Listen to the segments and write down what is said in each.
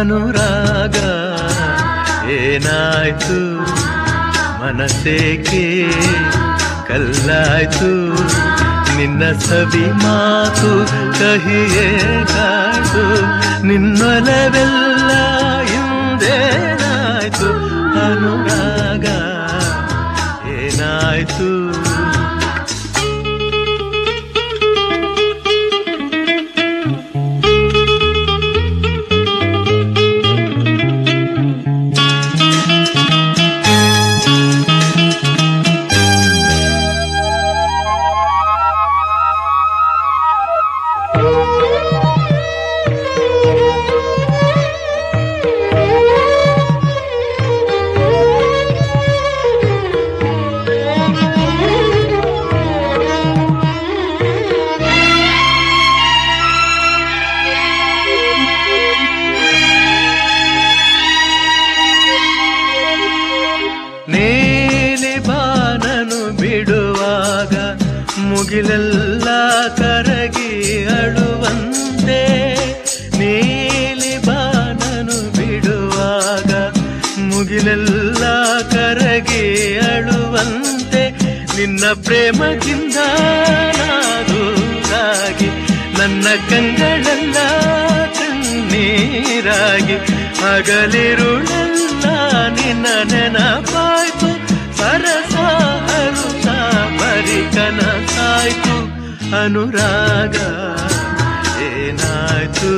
ಅನುರಾಗ ಏನಾಯ್ತು ಮನಸ್ಸೇಕೆ ಕಲ್ಲಾಯ್ತು ನಿನ್ನ ಸವಿ ಮಾತು ಕಹಿಯೇ ಕಾಯ್ತು ನಿನ್ನೊಲವೆಲ್ಲ ಹಿಂದೇನಾಯ್ತು ಅನುರಾಗ ಏನಾಯ್ತು ನೀಲಿ ಬಾನನು ಬಿಡುವಾಗ ಮುಗಿಲೆಲ್ಲ ಕರಗಿ ಅಳುವಂತೆ ನೀಲಿ ಬಾನನು ಬಿಡುವಾಗ ಮುಗಿಲೆಲ್ಲ ಕರಗಿ ಅಳುವಂತೆ ನಿನ್ನ ಪ್ರೇಮದಿಂದ ನಾದೂರಾಗಿ ನನ್ನ ಕಂಗಳೆಲ್ಲ ಕಣ್ಣೀರಾಗಿ ಹಗಲಿರುಳೆಲ್ಲ ನಿನ್ನ ನೆನಪಾಯ್ತು ಸರಸ ಹರುಷ ಬರಿ ಕನಸಾಯ್ತು ಅನುರಾಗ ಏನಾಯ್ತು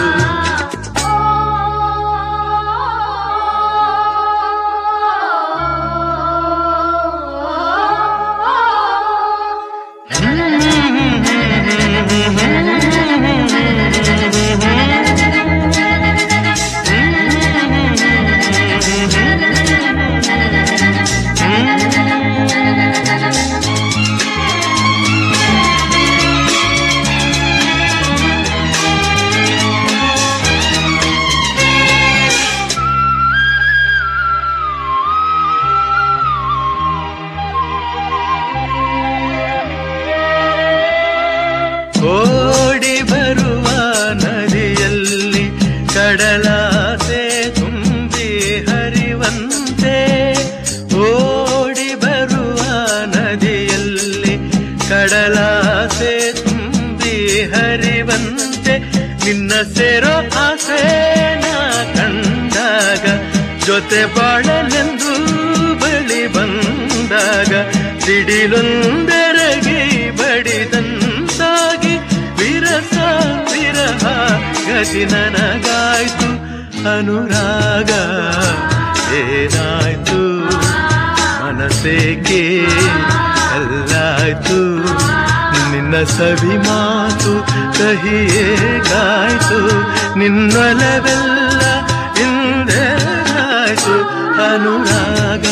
ಓಡಿ ಬರುವ ನದಿಯಲ್ಲಿ ಕಡಲಾಸೆ ತುಂಬಿ ಹರಿವಂತೆ ಓಡಿ ಬರುವ ನದಿಯಲ್ಲಿ ಕಡಲಾಸೆ ತುಂಬಿ ಹರಿವಂತೆ ನಿನ್ನ ಸೇರೋ ಆಸೆ ನಾ ಕಂಡಾಗ ಜೊತೆ ಬಾಳಲೆಂದು ಬಳಿ ಬಂದಾಗ ಸಿಡಿಲೊಂದೆರಗಿ ಬಡಿದಂತಾಗಿ ವಿರಸ ವಿರಹ ಗತಿ ನನಗಾಯ್ತು ಅನುರಾಗ ಏನಾಯ್ತು ಮನಸ್ಸೇಕೆ ಅಲ್ಲಾಯ್ತು ನಿನ್ನ ಸವಿ ಮಾತು ಕಹಿಯೇ ಗಾಯ್ತು ನಿನ್ನೊಲವೆಲ್ಲ ಹಿಂದೇನಾಯ್ತು ಅನುರಾಗ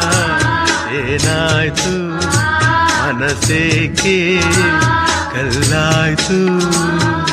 ಏನಾಯ್ತು ಮನಸ್ಸೇಕೆ ಕಲ್ಲಾಯ್ತು